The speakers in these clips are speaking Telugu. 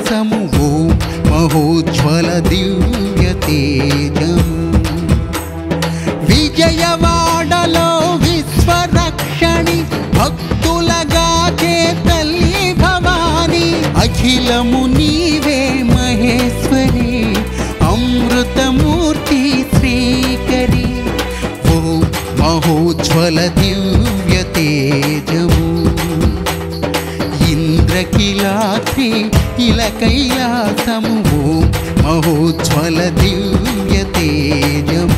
కైలాసము ఓం మహోజ్వల దివ్య తేజము విజయవాడలో విశ్వరక్షణి భక్తులగా తల్లి భవాని అఖిలము నీవే మహేశ్వరి అమృతమూర్తి శ్రీకరి ఓ మహోజ్వల దివ్య తేజము ఇంద్రకిలాద్రి ఇల కైలాసము ఓ మహోజ్వల దివ్య తేజము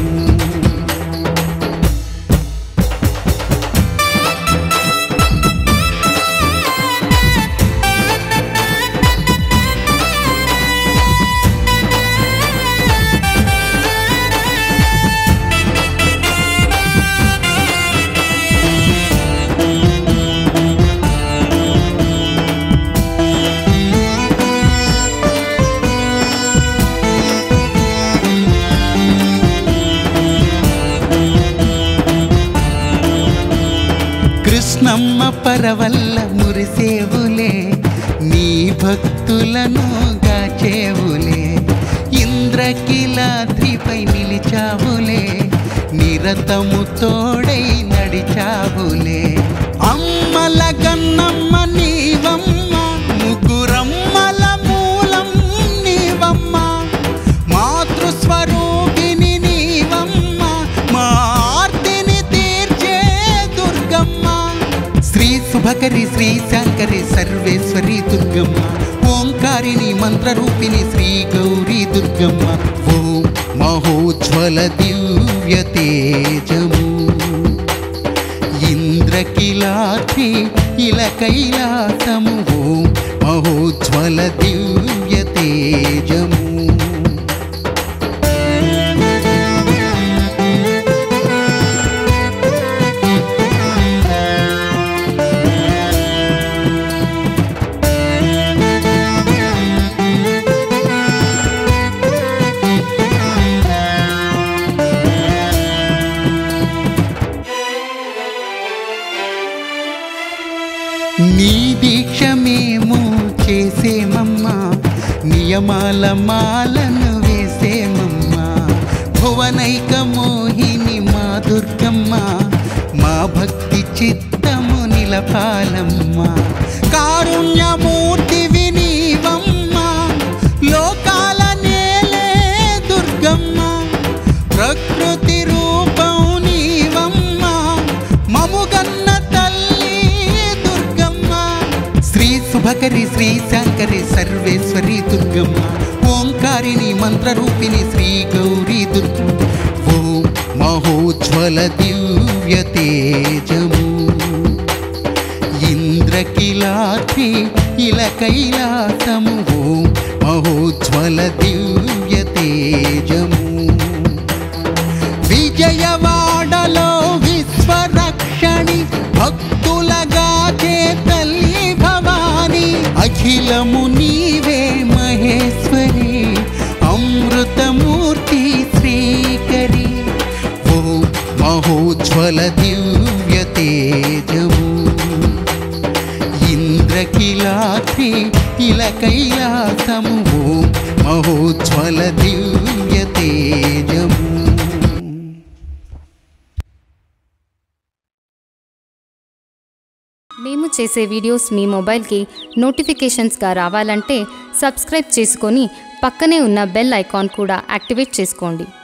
కృష్ణమ్మ పరవల్ల మురిసేవులే నీ భక్తులను గాచేవులే ఇంద్రకిలాద్రిపై నిలిచావులే నిరతము తోడై నడిచావులే అమ్మల గన్నమ్మ నీవమ్మ ముగ్గురమ్మల మూలం నీవమ్మ మాతృస్వరూపిణి నీవమ్మ మా ఆర్తిని తీర్చే దుర్గమ్మ శ్రీ శుభకరి శ్రీ శంకరి సర్వేశ్వరి దుర్గమ్మ ఓంకారిణి మంత్రరూపిణి శ్రీ గౌరీ దుర్గమ్మ ఓం మహోజ్వల దివ్య తేజము ఇంద్రకిలాద్రి ఇల కైలాసము ఓం మహోజ్వల దివ్య తేజము నీ దీక్ష మేము చేసేమమ్మా నియమాల మాలను వేసేమమ్మా భువనైక మోహిని మా దుర్గమ్మ మా భక్తి చిత్తము నిలపాలమ్మా కారుణ్యమూర్తివి నీవమ్మా లోకాల నేలే దుర్గమ్మ ప్రకృతి రూపం నీవమ్మ మముగన్న తల్లి దుర్గమ్మ శ్రీ శుభకరి శ్రీ శంకరి సర్వేశ్వరి దుర్గమ్మ ఓంకారిణి మంత్రరూపిణి శ్రీ గౌరీ దుర్గమ్మ ఓం మహోజ్వల దివ్య తేజము ఇంద్రకిలాద్రి ఇల కైలాసము ఓం మహోజ్వల దివ్య తేజము విజయవాడలో విశ్వరక్షణి భక్తులగా తల్లి భవాని అఖిలము నీవే మహేశ్వరి అమృతమూర్తి శ్రీకరి ఓ మహోజ్వల దివ్య తేజము ఇంద్రకిలాద్రి ఇల కైలాసము ఓ మహోజ్వల దివ్య తేజము మేము చేసే వీడియోస్ మీ మొబైల్కి నోటిఫికేషన్స్గా రావాలంటే సబ్స్క్రైబ్ చేసుకొని పక్కనే ఉన్న బెల్ ఐకాన్ కూడా యాక్టివేట్ చేసుకోండి